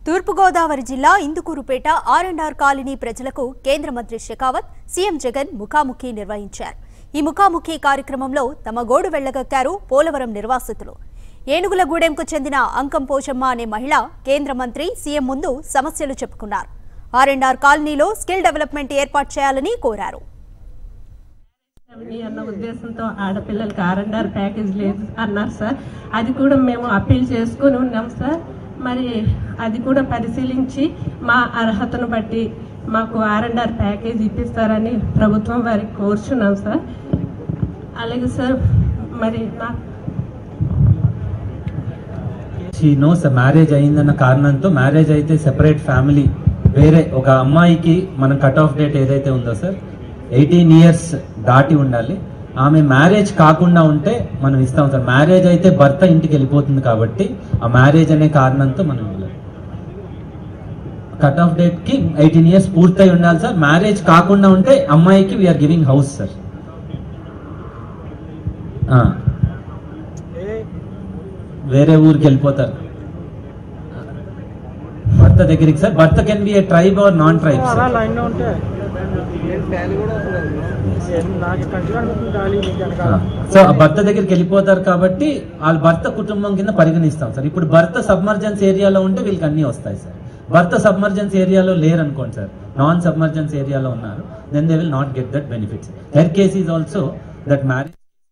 తూర్పుగోదావరి జిల్లా Indukurpet R and R colony ప్రజలకు కేంద్ర మంత్రి షెకావత్ సీఎం జగన్ ముఖాముఖి నిర్వహించారు ఈ ముఖాముఖి కార్యక్రమంలో తమ గోడు వెళ్లగక్కారు పోలవరం నిర్వాసితులు ఏనుగులగూడెంకు చెందిన అంకం పోచమ్మ అనే మహిళ కేంద్ర మంత్రి సీఎం ముందు సమస్యలు చెప్పుకున్నారు ఆర్ అండ్ ఆర్ కాలనీలో స్కిల్ డెవలప్మెంట్ ఏర్పాటు చేయాలని కోరారు ఈ అన్న ఉద్దేశంతో ఆడపిల్లలకి ఆర్ అండ్ ఆర్ ప్యాకేజ్ లేదు అన్నారు సార్ అది కూడా మేము అప్పీల్ చేసుకుని ఉన్నాం సార్ మరి అది కూడా పరిశీలించి మా అర్హతను బట్టి మాకు ఆర్ అండ్ ఆర్ ప్యాకేజ్ ఇప్పిస్తారని ప్రభుత్వం వారికి కోరుచున్నాం సార్ అలాగే సార్ మరి నా షీ నోస్ మ్యారేజ్ అయిందన్న కారణంతో మ్యారేజ్ అయితే సెపరేట్ ఫ్యామిలీ వేరే ఒక అమ్మాయికి మన కట్ ఆఫ్ డేట్ ఏదైతే ఉందో సార్ ఎయిటీన్ ఇయర్స్ దాటి ఉండాలి ఆమె మ్యారేజ్ కాకుండా ఉంటే మనం ఇస్తాం సార్ మ్యారేజ్ అయితే భర్త ఇంటికి వెళ్ళిపోతుంది కాబట్టి ఆ మ్యారేజ్ అనే కారణంతో మనం ఇవ్వలేం కట్ ఆఫ్ డేట్ కి ఎయిటీన్ ఇయర్స్ పూర్తయి ఉండాలి సార్ మ్యారేజ్ కాకుండా ఉంటే అమ్మాయికి వీఆర్ గివింగ్ హౌస్ సార్ వేరే ఊరికి వెళ్ళిపోతారు భర్త దగ్గరికి సార్ భర్త can be a tribe or non tribe అలా సార్ లైన్లో ఉంటే నాకు కంటిగా అనిపిస్తుంది గాలి మీకు వెనకాల సో ఆ భర్త దగ్గరికి వెళ్ళిపోతారు కాబట్టి వాళ్ళ భర్త కుటుంబం కింద పరిగణిస్తాం సార్ ఇప్పుడు భర్త సబ్మర్జెన్స్ ఏరియాలో ఉంటే వీళ్ళకి అన్ని వస్తాయి సార్ భర్త సబ్మర్జెన్స్ ఏరియాలో లేరు అనుకోండి సార్ నాన్ సబ్మర్జెన్స్ ఏరియాలో ఉన్నారు then they will not get that benefits her case is also that marriage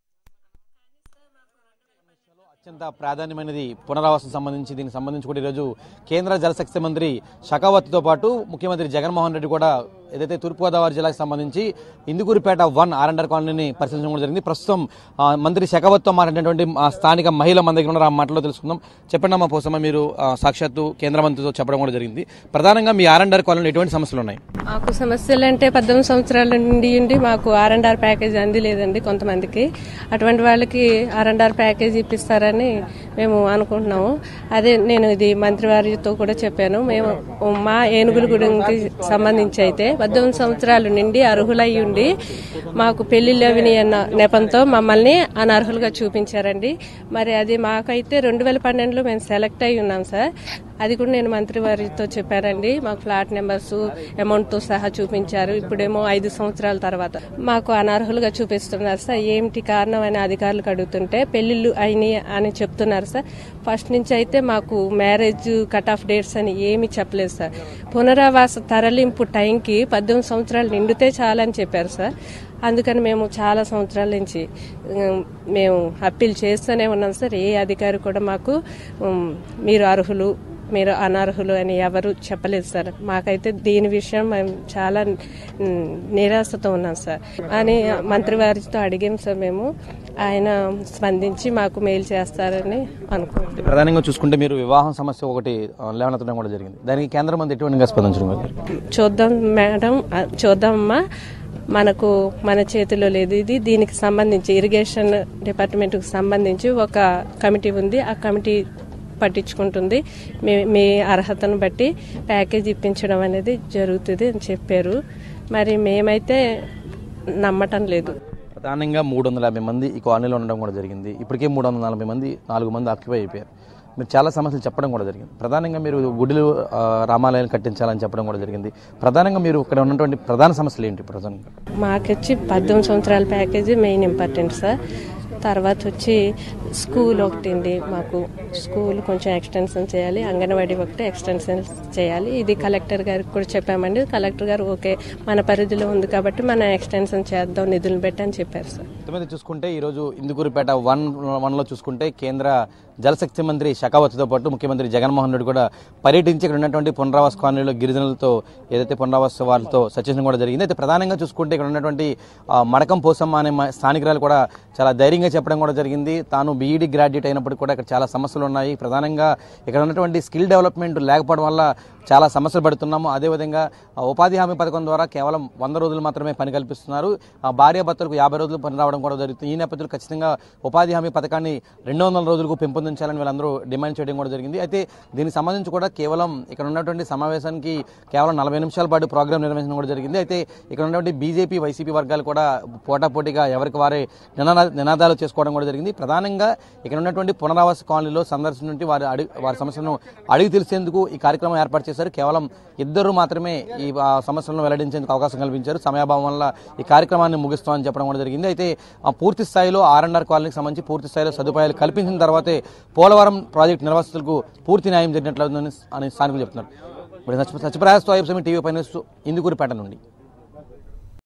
అత్యంత ప్రాధాన్యమైనది పునరావాసం సంబంధించి దీనికి సంబంధించి కూడా ఈరోజు కేంద్ర జలశక్తి మంత్రి షకావత్తో పాటు ముఖ్యమంత్రి జగన్మోహన్ రెడ్డి కూడా ఏదైతే తూర్పుగోదావరి జిల్లాకు సంబంధించి ఇందుకూరుపేట వన్ ఆర్ఎండర్ కాలనీని పరిశీలించడం కూడా జరిగింది ప్రస్తుతం ఆ, మంత్రి షకావత్తో మాట్లాడినటువంటి ఆ, స్థానిక మహిళ మన దగ్గర ఉన్నారు ఆ మాటలో తెలుసుకుందాం చెప్పండి అమ్మా పోసమ్మ మీరు ఆ, సాక్షాత్తు కేంద్ర మంత్రితో చెప్పడం కూడా జరిగింది ప్రధానంగా మీ ఆర్ఎండర్ కాలనీలో ఎటువంటి సమస్యలు ఉన్నాయి మాకు సమస్యలు అంటే పద్దెనిమిది సంవత్సరాల నుండి ఉండి మాకు ఆర్ అండ్ ఆర్ ప్యాకేజ్ అందిలేదండి కొంతమందికి అటువంటి వాళ్ళకి ఆర్ అండ్ ఆర్ ప్యాకేజ్ ఇప్పిస్తారని మేము అనుకుంటున్నాము అదే నేను ఇది మంత్రివారితో కూడా చెప్పాను మేము మా ఏనుగుల గుడికి సంబంధించి అయితే పద్దెనిమిది సంవత్సరాల నుండి అర్హులై ఉండి మాకు పెళ్లిళ్ళు అవిని అన్న నెపంతో మమ్మల్ని అనర్హులుగా చూపించారండి మరి అది మాకైతే రెండు వేల పన్నెండులో మేము సెలెక్ట్ అయి ఉన్నాం సార్ అది కూడా నేను మంత్రి వారితో చెప్పానండి మాకు ఫ్లాట్ నెంబర్స్ అమౌంట్ తో సహా చూపించారు ఇప్పుడేమో ఐదు సంవత్సరాల తర్వాత మాకు అనర్హులుగా చూపిస్తున్నారు సార్ ఏమిటి కారణం అని అధికారులకు అడుగుతుంటే పెళ్లిళ్ళు అయినాయి అని చెప్తున్నారు సార్ ఫస్ట్ నుంచి అయితే మాకు మ్యారేజ్ కట్ ఆఫ్ డేట్స్ అని ఏమీ చెప్పలేదు సార్ పునరావాస తరలింపు టైంకి పద్దెనిమిది సంవత్సరాలు నిండితే చాలని చెప్పారు సార్ అందుకని మేము చాలా సంవత్సరాల నుంచి ఉమ్, మేము అప్పీల్ చేస్తూనే ఉన్నాం సార్ ఏ అధికారి కూడా మాకు ఉమ్, మీరు అర్హులు మీరు అనర్హులు అని ఎవరు చెప్పలేదు సార్ మాకైతే దీని విషయం మేము చాలా ఉమ్, నిరాశతో ఉన్నాం సార్ అని మంత్రివారితో అడిగాం సార్ మేము ఆయన స్పందించి మాకు మెయిల్ చేస్తారని అనుకుంటున్నాం ప్రధానంగా చూసుకుంటే మీరు వివాహం సమస్య ఒకటి ఆ, లేవనెత్తడం కూడా జరిగింది దానికి కేంద్ర మంత్రి ఎటువంటిగా స్పందించడం కూడా జరిగింది చూద్దాం మేడం ఆ, చూద్దామమ్మా మనకు మన చేతిలో లేదు ఇది దీనికి సంబంధించి ఇరిగేషన్ డిపార్ట్మెంట్కి సంబంధించి ఒక కమిటీ ఉంది ఆ కమిటీ పట్టించుకుంటుంది మీ మీ అర్హతను బట్టి ప్యాకేజ్ ఇప్పించడం అనేది జరుగుతుంది అని చెప్పారు మరి మేమైతే నమ్మటం లేదు ప్రధానంగా మూడు వందల యాభై మంది ఈ కాలనీలో ఉండడం కూడా జరిగింది ఇప్పటికే మూడు వందల నలభై మంది నాలుగు మంది ఆక్యుపై అయిపోయారు మీరు చాలా సమస్యలు చెప్పడం కూడా జరిగింది ప్రధానంగా మీరు గుడిలు ఆ, రామాలయాలు కట్టించాలని చెప్పడం కూడా జరిగింది ప్రధానంగా మీరు ఇక్కడ ఉన్నటువంటి ప్రధాన సమస్యలు ఏంటి ప్రధానంగా మాకొచ్చి పద్దెనిమిది సంవత్సరాల ప్యాకేజీ మెయిన్ ఇంపార్టెంట్ సార్ తర్వాత వచ్చి స్కూల్ ఒకటి అండి మాకు స్కూల్ కొంచెం ఎక్స్టెన్షన్ చేయాలి అంగన్వాడీ ఒకటి ఎక్స్టెన్షన్ చేయాలి ఇది కలెక్టర్ గారికి కూడా చెప్పామండి కలెక్టర్ గారు ఓకే మన పరిధిలో ఉంది కాబట్టి మనం ఎక్స్టెన్షన్ చేద్దాం నిధులు పెట్టి అని చెప్పారు సార్ మొత్తం చూసుకుంటే ఈరోజు ఇందుకూరుపేట వన్ వన్లో చూసుకుంటే కేంద్ర జలశక్తి మంత్రి షకావత్తో పాటు ముఖ్యమంత్రి జగన్మోహన్ రెడ్డి కూడా పర్యటించి ఇక్కడ ఉన్నటువంటి పునరావాస కాలనీలో గిరిజనులతో ఏదైతే పునరావాస వాళ్ళతో సచరించడం కూడా జరిగింది అయితే ప్రధానంగా చూసుకుంటే ఇక్కడ ఉన్నటువంటి ఆ, మడకం పోసమ్మ అనే మ- స్థానికురాలు కూడా చాలా ధైర్యంగా చెప్పడం కూడా జరిగింది తాను బీఈడీ గ్రాడ్యుయేట్ అయినప్పటికీ కూడా ఇక్కడ చాలా సమస్యలు ఉన్నాయి ప్రధానంగా ఇక్కడ ఉన్నటువంటి స్కిల్ డెవలప్మెంట్ లేకపోవడం వల్ల చాలా సమస్యలు పడుతున్నాము అదేవిధంగా ఆ, ఉపాధి హామీ పథకం ద్వారా కేవలం వంద రోజులు మాత్రమే పని కల్పిస్తున్నారు ఆ భార్యాభర్తలకు యాభై రోజులు పని రావడం కూడా జరుగుతుంది ఈ నేపథ్యంలో ఖచ్చితంగా ఉపాధి హామీ పథకాన్ని రెండు వందల రోజులకు పెంపొందించాలని వీళ్ళందరూ డిమాండ్ చేయడం కూడా జరిగింది అయితే దీనికి సంబంధించి కూడా కేవలం ఇక్కడ ఉన్నటువంటి సమావేశానికి కేవలం నలభై నిమిషాల పాటు ప్రోగ్రాం నిర్వహించడం కూడా జరిగింది అయితే ఇక్కడ ఉన్నటువంటి బీజేపీ వైసీపీ వర్గాలు కూడా పోటాపోటీగా ఎవరికి వారే నినాద నినాదాలు కూడా చేసుకోవడం కూడా జరిగింది ప్రధానంగా ఇక్కడ ఉన్నటువంటి పునరావాస కాలనీలో సందర్శించి వారి అడిగి వారి సమస్యలను అడిగి తెలిసేందుకు ఈ కార్యక్రమం ఏర్పాటు చేశారు కేవలం ఇద్దరు మాత్రమే ఈ ఆ, సమస్యలను వెల్లడించేందుకు అవకాశం కల్పించారు సమయాభావం వల్ల ఈ కార్యక్రమాన్ని ముగిస్తామని చెప్పడం కూడా జరిగింది అయితే ఆ, పూర్తి స్థాయిలో ఆర్ అండ్ ఆర్ కాలనీకి సంబంధించి పూర్తి స్థాయిలో సదుపాయాలు కల్పించిన తర్వాతే పోలవరం ప్రాజెక్టు నిర్వాసితులకు పూర్తి న్యాయం జరిగినట్లు అని స్థానికులు చెప్తున్నారు ఇప్పుడు సత్యప్రయాస్తో టీవీ పైన ఇందుకూరిపేట నుండి